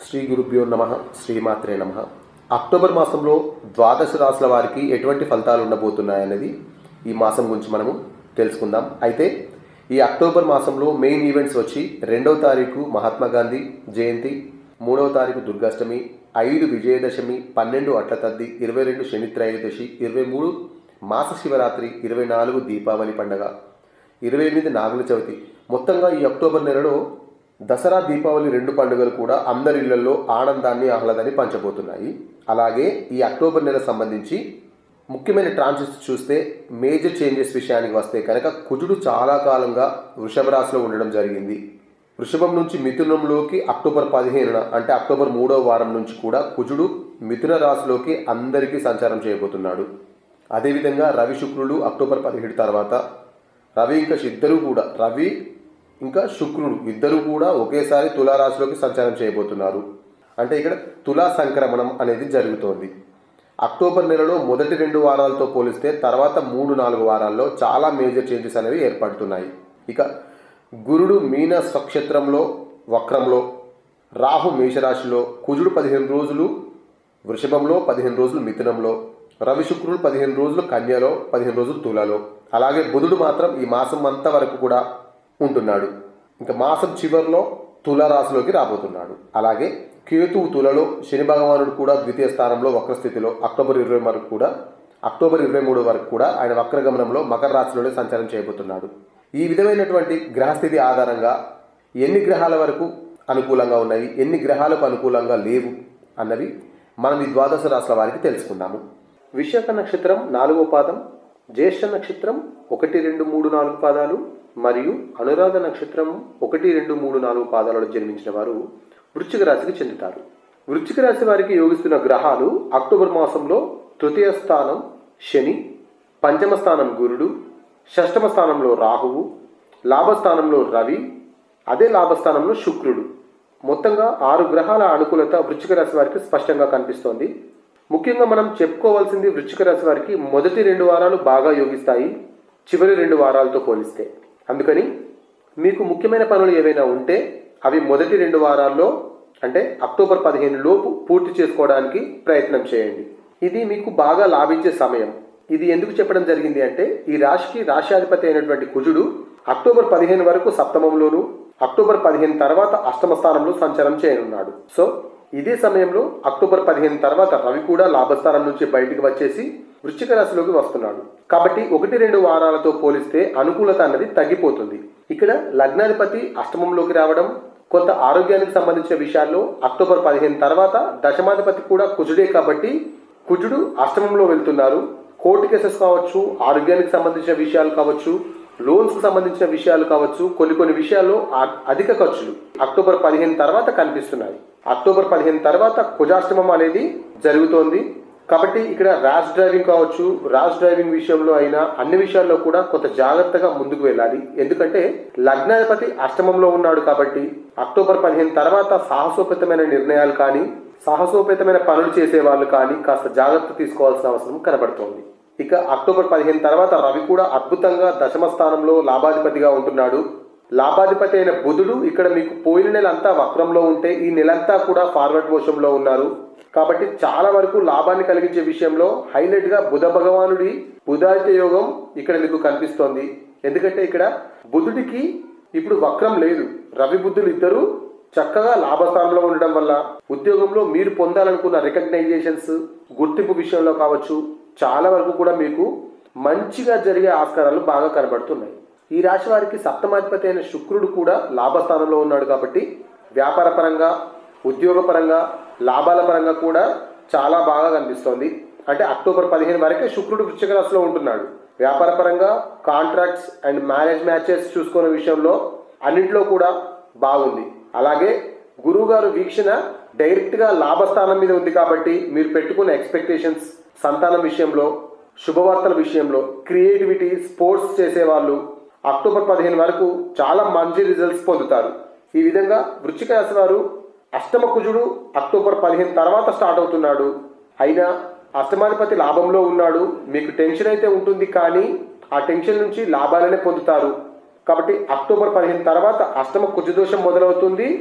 శ్రీ గురుభ్యో నమ శ్రీమాత్రే నమ అక్టోబర్ మాసంలో ద్వాదశ రాశుల వారికి ఎటువంటి ఫలితాలు ఉండబోతున్నాయనేది ఈ మాసం గురించి మనము తెలుసుకుందాం అయితే ఈ అక్టోబర్ మాసంలో మెయిన్ ఈవెంట్స్ వచ్చి రెండవ తారీఖు మహాత్మా గాంధీ జయంతి మూడవ తారీఖు దుర్గాష్టమి ఐదు విజయదశమి పన్నెండు అట్ల తద్ది ఇరవై రెండు శని త్రయోదశి ఇరవై మూడు మాస శివరాత్రి ఇరవై నాలుగు దీపావళి పండగ ఇరవై ఎనిమిది నాగుల చవితి మొత్తంగా ఈ అక్టోబర్ నెలలో దసరా దీపావళి రెండు పండుగలు కూడా అందరి ఇళ్లలో ఆనందాన్ని ఆహ్లాదాన్ని పంచబోతున్నాయి అలాగే ఈ అక్టోబర్ నెల సంబంధించి ముఖ్యమైన ట్రాన్సిట్స్ చూస్తే మేజర్ చేంజెస్ విషయానికి వస్తే కనుక కుజుడు చాలా కాలంగా వృషభ రాశిలో ఉండడం జరిగింది వృషభం నుంచి మిథునంలోకి అక్టోబర్ పదిహేనున అంటే అక్టోబర్ మూడవ వారం నుంచి కూడా కుజుడు మిథున రాశిలోకి అందరికీ సంచారం చేయబోతున్నాడు అదేవిధంగా రవి శుక్రుడు అక్టోబర్ పదిహేడు తర్వాత రవి ఇంకా ఇద్దరు కూడా రవి ఇంకా శుక్రుడు ఇద్దరు కూడా ఒకేసారి తులారాశిలోకి సంచారం చేయబోతున్నారు అంటే ఇక్కడ తులా సంక్రమణం అనేది జరుగుతోంది అక్టోబర్ నెలలో మొదటి రెండు వారాలతో పోలిస్తే తర్వాత మూడు నాలుగు వారాల్లో చాలా మేజర్ చేంజెస్ అనేవి ఏర్పడుతున్నాయి ఇక గురుడు మీన స్వక్షేత్రంలో వక్రంలో రాహు మేషరాశిలో కుజుడు పదిహేను రోజులు వృషభంలో పదిహేను రోజులు మిథునంలో రవి శుక్రుడు పదిహేను రోజులు కన్యలో పదిహేను రోజులు తులలో అలాగే బుధుడు మాత్రం ఈ మాసం అంతా వరకు కూడా ఉంటున్నాడు ఇంకా మాసం చివరిలో తుల రాశిలోకి రాబోతున్నాడు అలాగే కేతువు తులలో శని భగవానుడు కూడా ద్వితీయ స్థానంలో వక్రస్థితిలో అక్టోబర్ ఇరవై వరకు కూడా అక్టోబర్ ఇరవై మూడు వరకు కూడా ఆయన వక్రగమనంలో మకర రాశిలోనే సంచారం చేయబోతున్నాడు ఈ విధమైనటువంటి గ్రహస్థితి ఆధారంగా ఎన్ని గ్రహాల వరకు అనుకూలంగా ఉన్నాయి ఎన్ని గ్రహాలకు అనుకూలంగా లేవు అన్నవి మనం ఈ ద్వాదశ రాశుల వారికి తెలుసుకుందాము విశాఖ నక్షత్రం నాలుగో పాదం జ్యేష్ఠ నక్షత్రం ఒకటి రెండు మూడు నాలుగు పాదాలు మరియు అనురాధ నక్షత్రం ఒకటి రెండు మూడు నాలుగు పాదాలలో జన్మించిన వారు వృశ్చిక రాశికి చెందుతారు వృశ్చిక రాశి వారికి యోగిస్తున్న గ్రహాలు అక్టోబర్ మాసంలో తృతీయ స్థానం శని పంచమ స్థానం గురుడు షష్టమ స్థానంలో రాహువు లాభస్థానంలో రవి అదే లాభస్థానంలో శుక్రుడు మొత్తంగా ఆరు గ్రహాల అనుకూలత వృశ్చిక రాశి వారికి స్పష్టంగా కనిపిస్తోంది ముఖ్యంగా మనం చెప్పుకోవాల్సింది వృశ్చిక రాశి వారికి మొదటి రెండు వారాలు బాగా యోగిస్తాయి చివరి రెండు వారాలతో పోలిస్తే అందుకని మీకు ముఖ్యమైన పనులు ఏవైనా ఉంటే అవి మొదటి రెండు వారాల్లో అంటే అక్టోబర్ పదిహేను లోపు పూర్తి చేసుకోవడానికి ప్రయత్నం చేయండి ఇది మీకు బాగా లాభించే సమయం ఇది ఎందుకు చెప్పడం జరిగింది అంటే ఈ రాశికి రాశ్యాధిపతి అయినటువంటి కుజుడు అక్టోబర్ పదిహేను వరకు సప్తమంలోను అక్టోబర్ పదిహేను తర్వాత అష్టమ స్థానంలో సంచారం చేయనున్నాడు సో ఇదే సమయంలో అక్టోబర్ పదిహేను తర్వాత రవి కూడా లాభస్థానం నుంచి బయటికి వచ్చేసి వృశ్చిక రాశిలోకి వస్తున్నాడు కాబట్టి ఒకటి రెండు వారాలతో పోలిస్తే అనుకూలత అన్నది తగ్గిపోతుంది ఇక్కడ లగ్నాధిపతి అష్టమంలోకి రావడం కొంత ఆరోగ్యానికి సంబంధించిన విషయాల్లో అక్టోబర్ పదిహేను తర్వాత దశమాధిపతి కూడా కుజుడే కాబట్టి కుజుడు అష్టమంలో వెళ్తున్నారు కోర్టు కేసెస్ కావచ్చు ఆరోగ్యానికి సంబంధించిన విషయాలు కావచ్చు లోన్స్ కు సంబంధించిన విషయాలు కావచ్చు కొన్ని కొన్ని విషయాల్లో ఆ- అధిక ఖర్చులు అక్టోబర్ పదిహేను తర్వాత కనిపిస్తున్నాయి అక్టోబర్ పదిహేను తర్వాత కుజాష్టమం అనేది జరుగుతోంది కాబట్టి ఇక్కడ ర్యాష్ డ్రైవింగ్ కావచ్చు ర్యాష్ డ్రైవింగ్ విషయంలో అయినా అన్ని విషయాల్లో కూడా కొంత జాగ్రత్తగా ముందుకు వెళ్ళాలి ఎందుకంటే లగ్నాధిపతి అష్టమంలో ఉన్నాడు కాబట్టి అక్టోబర్ పదిహేను తర్వాత సాహసోపేతమైన నిర్ణయాలు కానీ సాహసోపేతమైన పనులు చేసే వాళ్ళు కానీ కాస్త జాగ్రత్త తీసుకోవాల్సిన అవసరం కనబడుతోంది ఇక అక్టోబర్ పదిహేను తర్వాత రవి కూడా అద్భుతంగా దశమ స్థానంలో లాభాధిపతిగా ఉంటున్నాడు లాభాధిపతి అయిన బుధుడు ఇక్కడ మీకు పోయిన నెల అంతా వక్రంలో ఉంటే ఈ నెలంతా కూడా ఫార్వర్డ్ మోషంలో ఉన్నారు కాబట్టి చాలా వరకు లాభాన్ని కలిగించే విషయంలో హైలైట్ గా బుధ భగవానుడి బుధాదిత్య యోగం ఇక్కడ మీకు కనిపిస్తోంది ఎందుకంటే ఇక్కడ బుధుడికి ఇప్పుడు వక్రం లేదు రవి బుద్ధులు ఇద్దరు చక్కగా లాభస్థానంలో ఉండడం వల్ల ఉద్యోగంలో మీరు పొందాలనుకున్న రికగ్నైజేషన్స్ గుర్తింపు విషయంలో కావచ్చు చాలా వరకు కూడా మీకు మంచిగా జరిగే ఆస్కారాలు బాగా కనబడుతున్నాయి ఈ రాశి వారికి సప్తమాధిపతి అయిన శుక్రుడు కూడా లాభస్థానంలో ఉన్నాడు కాబట్టి వ్యాపార పరంగా ఉద్యోగపరంగా లాభాల పరంగా కూడా చాలా బాగా కనిపిస్తోంది అంటే అక్టోబర్ పదిహేను వరకే శుక్రుడు వృశ్చిక రాశిలో ఉంటున్నాడు వ్యాపార పరంగా కాంట్రాక్ట్స్ అండ్ మ్యారేజ్ మ్యాచెస్ చూసుకునే విషయంలో అన్నింటిలో కూడా బాగుంది అలాగే గురువు గారు వీక్షణ డైరెక్ట్ గా లాభస్థానం మీద ఉంది కాబట్టి మీరు పెట్టుకున్న ఎక్స్పెక్టేషన్స్ సంతానం విషయంలో శుభవార్తల విషయంలో క్రియేటివిటీ స్పోర్ట్స్ చేసేవాళ్ళు అక్టోబర్ పదిహేను వరకు చాలా మంచి రిజల్ట్స్ పొందుతారు ఈ విధంగా వృశ్చిక రాశి వారు అష్టమ కుజుడు అక్టోబర్ పదిహేను తర్వాత స్టార్ట్ అవుతున్నాడు అయినా అష్టమాధిపతి లాభంలో ఉన్నాడు మీకు టెన్షన్ అయితే ఉంటుంది కానీ ఆ టెన్షన్ నుంచి లాభాలనే పొందుతారు కాబట్టి అక్టోబర్ పదిహేను తర్వాత అష్టమ కుజదోషం మొదలవుతుంది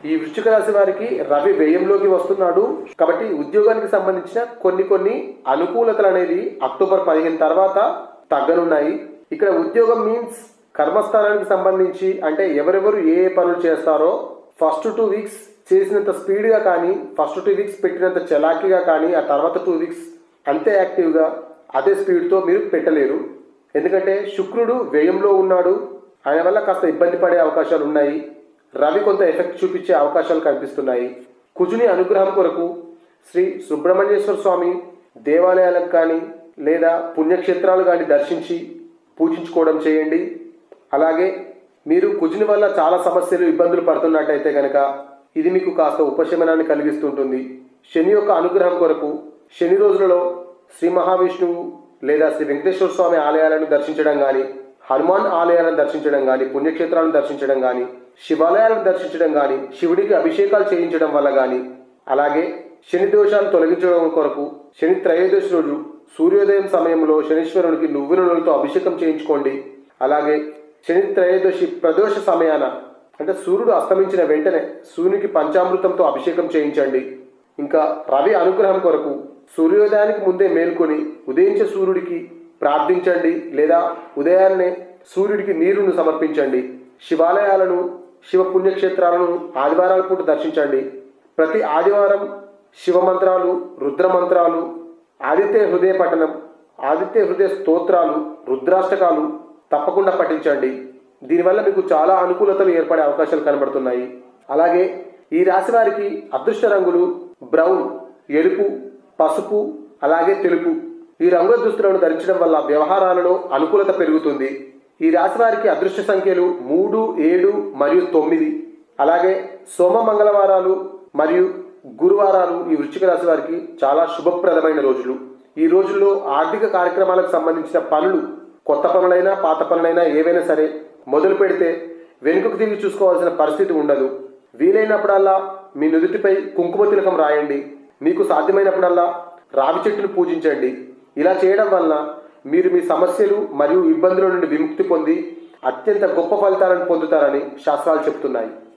ఈ వృశ్చిక రాశి వారికి రవి వ్యయంలోకి వస్తున్నాడు కాబట్టి ఉద్యోగానికి సంబంధించిన కొన్ని కొన్ని అనుకూలతలు అనేది అక్టోబర్ పదిహేను తర్వాత తగ్గనున్నాయి ఇక్కడ ఉద్యోగం మీన్స్ కర్మస్థానానికి సంబంధించి అంటే ఎవరెవరు ఏ ఏ పనులు చేస్తారో ఫస్ట్ టూ వీక్స్ చేసినంత స్పీడ్గా కానీ ఫస్ట్ టూ వీక్స్ పెట్టినంత చలాకీగా కానీ ఆ తర్వాత టూ వీక్స్ అంతే యాక్టివ్గా అదే స్పీడ్తో మీరు పెట్టలేరు ఎందుకంటే శుక్రుడు వ్యయంలో ఉన్నాడు ఆయన వల్ల కాస్త ఇబ్బంది పడే అవకాశాలు ఉన్నాయి రవి కొంత ఎఫెక్ట్ చూపించే అవకాశాలు కనిపిస్తున్నాయి కుజుని అనుగ్రహం కొరకు శ్రీ సుబ్రహ్మణ్యేశ్వర స్వామి దేవాలయాలకు కానీ లేదా పుణ్యక్షేత్రాలు కానీ దర్శించి పూజించుకోవడం చేయండి అలాగే మీరు కుజుని వల్ల చాలా సమస్యలు ఇబ్బందులు పడుతున్నట్టయితే కనుక ఇది మీకు కాస్త ఉపశమనాన్ని కలిగిస్తుంటుంది శని యొక్క అనుగ్రహం కొరకు శని రోజులలో శ్రీ మహావిష్ణువు లేదా శ్రీ వెంకటేశ్వర స్వామి ఆలయాలను దర్శించడం కానీ హనుమాన్ ఆలయాలను దర్శించడం కానీ పుణ్యక్షేత్రాలను దర్శించడం కానీ శివాలయాలను దర్శించడం కానీ శివుడికి అభిషేకాలు చేయించడం వల్ల కానీ అలాగే శని దోషాలు తొలగించడం కొరకు శని త్రయోదశి రోజు సూర్యోదయం సమయంలో శనీశ్వరునికి నువ్వుల నూనెలతో అభిషేకం చేయించుకోండి అలాగే శని త్రయోదశి ప్రదోష సమయాన అంటే సూర్యుడు అస్తమించిన వెంటనే సూర్యునికి పంచామృతంతో అభిషేకం చేయించండి ఇంకా రవి అనుగ్రహం కొరకు సూర్యోదయానికి ముందే మేల్కొని ఉదయించే సూర్యుడికి ప్రార్థించండి లేదా ఉదయాన్నే సూర్యుడికి నీరును సమర్పించండి శివాలయాలను శివ పుణ్యక్షేత్రాలను ఆదివారాల పూట దర్శించండి ప్రతి ఆదివారం శివ మంత్రాలు రుద్ర మంత్రాలు ఆదిత్య హృదయ పఠనం ఆదిత్య హృదయ స్తోత్రాలు రుద్రాష్టకాలు తప్పకుండా పఠించండి దీనివల్ల మీకు చాలా అనుకూలతలు ఏర్పడే అవకాశాలు కనబడుతున్నాయి అలాగే ఈ రాశి వారికి అదృష్ట రంగులు బ్రౌన్ ఎరుపు పసుపు అలాగే తెలుపు ఈ రంగుల దుస్తులను ధరించడం వల్ల వ్యవహారాలలో అనుకూలత పెరుగుతుంది ఈ రాశి వారికి అదృష్ట సంఖ్యలు మూడు ఏడు మరియు తొమ్మిది అలాగే సోమ మంగళవారాలు మరియు గురువారాలు ఈ వృశ్చిక రాశి వారికి చాలా శుభప్రదమైన రోజులు ఈ రోజుల్లో ఆర్థిక కార్యక్రమాలకు సంబంధించిన పనులు కొత్త పనులైనా పాత పనులైనా ఏవైనా సరే మొదలు పెడితే వెనుకకు తిరిగి చూసుకోవాల్సిన పరిస్థితి ఉండదు వీలైనప్పుడల్లా మీ నుదుటిపై కుంకుమ తిలకం రాయండి మీకు సాధ్యమైనప్పుడల్లా రావి చెట్టును పూజించండి ఇలా చేయడం వలన మీరు మీ సమస్యలు మరియు ఇబ్బందుల నుండి విముక్తి పొంది అత్యంత గొప్ప ఫలితాలను పొందుతారని శాస్త్రాలు చెప్తున్నాయి